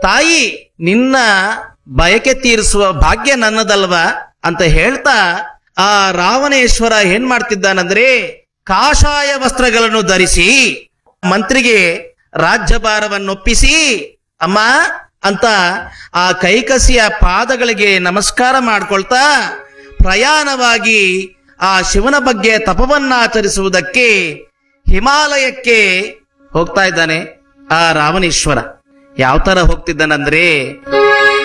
ತಾಯಿ ನಿನ್ನ ಬಯಕೆ ತೀರಿಸುವ ಭಾಗ್ಯ ನನ್ನದಲ್ವಾ ಅಂತ ಹೇಳ್ತಾ ಆ ರಾವಣೇಶ್ವರ ಏನ್ ಮಾಡ್ತಿದ್ದಾನಂದ್ರೆ ಕಾಷಾಯ ವಸ್ತ್ರಗಳನ್ನು ಧರಿಸಿ ಮಂತ್ರಿಗೆ ರಾಜ್ಯಭಾರವನ್ನೊಪ್ಪಿಸಿ ಅಮ್ಮ ಅಂತ ಆ ಕೈಕಸಿಯ ಪಾದಗಳಿಗೆ ನಮಸ್ಕಾರ ಮಾಡ್ಕೊಳ್ತಾ ಪ್ರಯಾಣವಾಗಿ ಆ ಶಿವನ ಬಗ್ಗೆ ತಪವನ್ನಾಚರಿಸುವುದಕ್ಕೆ ಹಿಮಾಲಯಕ್ಕೆ ಹೋಗ್ತಾ ಇದ್ದಾನೆ ಆ ರಾವಣೇಶ್ವರ ಯಾವ ತರ ಹೋಗ್ತಿದ್ದಾನಂದ್ರೆ